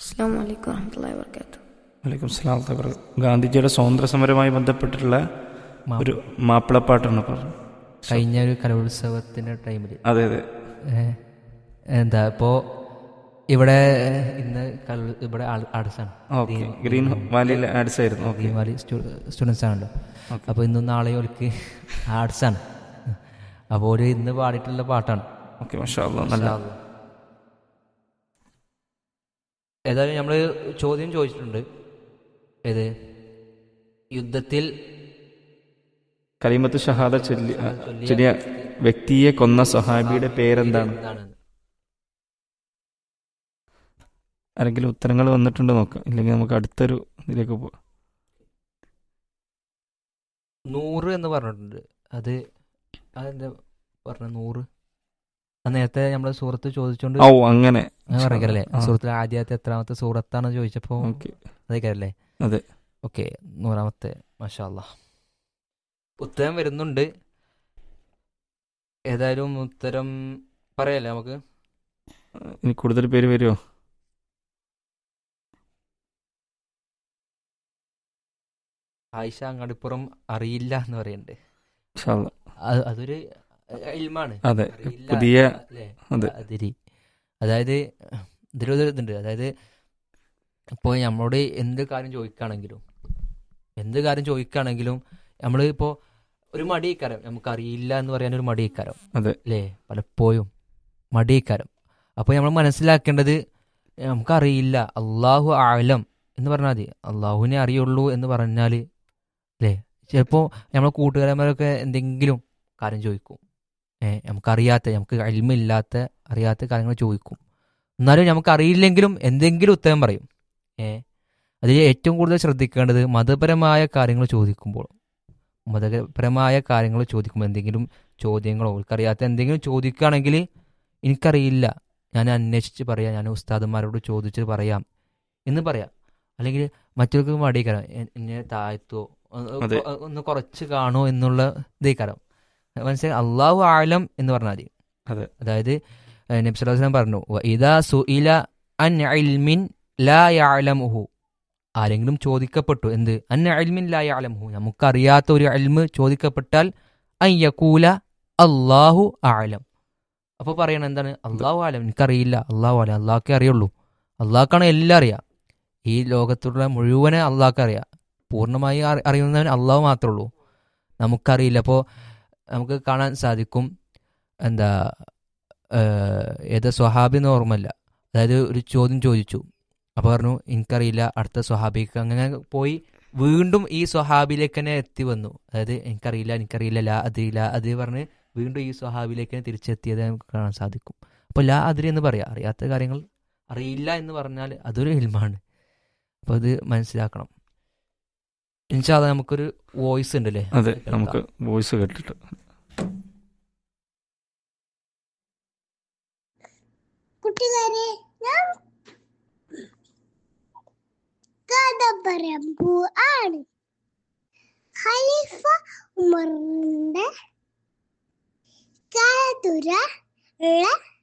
അസ്സാം വലൈക്കും വാഹമത്തല്ലാ വാബർക്കാത്തു വലൈക്കും സ്ലാം തബർ ഗാന്ധിജിയുടെ സ്വാതന്ത്ര്യ സമരവുമായി ബന്ധപ്പെട്ടിട്ടുള്ള ഒരു മാപ്പിളപ്പാട്ടാണ് പറഞ്ഞത് കഴിഞ്ഞ ഒരു കലോത്സവത്തിന്റെ ടൈമിൽ അതെ അതെ എന്താ ഇപ്പോ ഇവിടെ ഇന്ന് കലോ- ഇവിടെ ആർട്സാണ് ഓക്കെ ഗ്രീൻ വാലിയിൽ ആഡ്സ് ആയിരുന്നു ഓക്കെ ഗ്രീൻവാലി സ്റ്റുഡൻസ് ആണല്ലോ അപ്പോൾ ഇന്നും നാളെയും അവർക്ക് ആർട്സ് ആണ് അപ്പോൾ ഒരു ഇന്ന് പാടിയിട്ടുള്ള പാട്ടാണ് ഓക്കെ മാഷാ അല്ലാ, നല്ല ഏതായാലും നമ്മൾ ചോദ്യം ചോദിച്ചിട്ടുണ്ട് ഏത് യുദ്ധത്തിൽ കലിമത്ത് ഷഹാദ ചൊല്ലി ആ, ചൊല്ലിയ വ്യക്തിയെ കൊന്ന സഹാബിയുടെ പേരെന്താണ് എന്താണ് ആരെങ്കിലും ഉത്തരങ്ങൾ വന്നിട്ടുണ്ടോ നോക്കാം ഇല്ലെങ്കിൽ നമുക്ക് അടുത്തൊരു ഇതിലേക്ക് പോവാം നൂറ് എന്ന് പറഞ്ഞിട്ടുണ്ട് അത് അതെന്താ പറഞ്ഞ നൂറ് അത് നേരത്തെ നമ്മൾ സുഹൃത്ത് ചോദിച്ചോണ്ട് ഓ അങ്ങനെ അങ്ങനെ പറഞ്ഞല്ലേ ആ. സുഹൃത്തിൽ ആദ്യത്തെ എത്രാമത്തെ സൂറത്താണെന്ന് ചോദിച്ചപ്പോൾ ഓക്കെ അതേക്കാരല്ലേ അതെ ഓക്കെ നൂറാമത്തെ മഷാല്ല ഉത്തരം വരുന്നുണ്ട് ഏതായാലും ഉത്തരം പറയല്ലേ നമുക്ക് ഇനി കൂടുതൽ പേര് വരുമോ ആയിഷ അങ്ങാടിപ്പുറം അറിയില്ല എന്ന് പറയുന്നുണ്ട് മാഷാ അല്ലാ. അത് അതൊരു ഇൽമാണ് അതെ അറിയില്ല പുതിയ അല്ലേ? അതെ. അതിരി അതായത് ഇതിലൊരു ഇതുണ്ട് അതായത് ഇപ്പോൾ നമ്മളോട് എന്ത് കാര്യം ചോദിക്കുകയാണെങ്കിലും എന്ത് കാര്യം ചോദിക്കുകയാണെങ്കിലും നമ്മൾ ഇപ്പോൾ ഒരു മടിയിക്കാരം നമുക്കറിയില്ല എന്ന് പറയാൻ ഒരു മടിയിക്കാരം അതെ അല്ലേ പലപ്പോഴും മടിയിക്കാരം അപ്പോൾ നമ്മൾ മനസ്സിലാക്കേണ്ടത് നമുക്കറിയില്ല അള്ളാഹു ആലം എന്ന് പറഞ്ഞാൽ മതി അള്ളാഹുവിനെ അറിയുള്ളൂ എന്ന് പറഞ്ഞാൽ അല്ലേ ചിലപ്പോൾ നമ്മളെ കൂട്ടുകാരന്മാരൊക്കെ എന്തെങ്കിലും കാര്യം ചോദിക്കും ഏഹ് നമുക്കറിയാത്ത നമുക്ക് അൽമില്ലാത്ത അറിയാത്ത കാര്യങ്ങൾ ചോദിക്കും എന്നാലും നമുക്ക് അറിയില്ലെങ്കിലും എന്തെങ്കിലും ഉത്തരം പറയും ഏഹ് അതിൽ ഏറ്റവും കൂടുതൽ ശ്രദ്ധിക്കേണ്ടത് മതപരമായ കാര്യങ്ങൾ ചോദിക്കുമ്പോൾ മതപരമായ കാര്യങ്ങൾ ചോദിക്കുമ്പോൾ എന്തെങ്കിലും ചോദ്യങ്ങളോ അവർക്കറിയാത്ത എന്തെങ്കിലും ചോദിക്കുകയാണെങ്കിൽ എനിക്കറിയില്ല ഞാൻ അന്വേഷിച്ച് പറയാം ഞാൻ ഉസ്താദന്മാരോട് ചോദിച്ച് പറയാം എന്ന് പറയാം അല്ലെങ്കിൽ മറ്റവർക്ക് മടിയേക്കാരം എ- എന്നെ താഴ്ത്തോ ഒന്ന് അതെ. കൊ- ഒന്ന് കുറച്ച് കാണോ എന്നുള്ള ഇതേക്കാരം മനസ്സിലായി അള്ളാഹു ആലം എന്ന് പറഞ്ഞാൽ മതി അതെ. അതായത് ഏഹ് നബി സല്ലല്ലാഹു അലൈഹി വസല്ലം പറഞ്ഞു ഇതാ സുഇല അൻ ഇൽമിൻ ലാ യഅലമുഹു ആരെങ്കിലും ചോദിക്കപ്പെട്ടു എന്ത് അൻ ഇൽമിൻ ലാ യഅലമുഹു നമുക്കറിയാത്ത ഒരു ഇൽമ് ചോദിക്കപ്പെട്ടാൽ അൻ യകൂല അള്ളാഹു ആലം അപ്പോൾ പറയണം എന്താണ് അള്ളാഹു ആലം എനിക്കറിയില്ല അള്ളാഹു ആലം അള്ളാഹ്ക്കേ അറിയുള്ളൂ അള്ളാഹ്ക്കാണ് എല്ലാം അറിയാം ഈ ലോകത്തുള്ള മുഴുവനെ അള്ളാഹ്ക്ക് അറിയാം പൂർണ്ണമായി അറി- അറിയുന്നവൻ അള്ളാഹു മാത്രമേ ഉള്ളൂ നമുക്കറിയില്ല അപ്പോൾ നമുക്ക് കാണാൻ സാധിക്കും എന്താ ഏഹ്, ഏത് സ്വഹാബി എന്ന് ഓർമ്മയില്ല അതായത് ഒരു ചോദ്യം ചോദിച്ചു അപ്പോൾ പറഞ്ഞു എനിക്കറിയില്ല അടുത്ത സ്വഹാബിക്ക് അങ്ങനെ പോയി വീണ്ടും ഈ സ്വഹാബിലേക്ക് തന്നെ എത്തി വന്നു അതായത് എനിക്കറിയില്ല എനിക്കറിയില്ല ലാ അതിരി ലാ അതിരി പറഞ്ഞ് വീണ്ടും ഈ സ്വഹാബിലേക്ക് തന്നെ തിരിച്ചെത്തിയത് നമുക്ക് കാണാൻ സാധിക്കും അപ്പോൾ ലാ അതിരി എന്ന് പറയാം അറിയാത്ത കാര്യങ്ങൾ അറിയില്ല എന്ന് പറഞ്ഞാൽ അതൊരു ഹിൽമാണ് അപ്പോൾ അത് മനസ്സിലാക്കണം ഇൻഷാല്ല നമുക്കൊരു വോയിസ് ഉണ്ടല്ലേ അതെ നമുക്ക് വോയിസ് കേട്ടിട്ട് കൂട്ടുകാരെ ഞാൻ കഥ പറയാൻ പോവാണ് ഖലീഫ ഉമറിന്റെ കാതുര ഉള്ള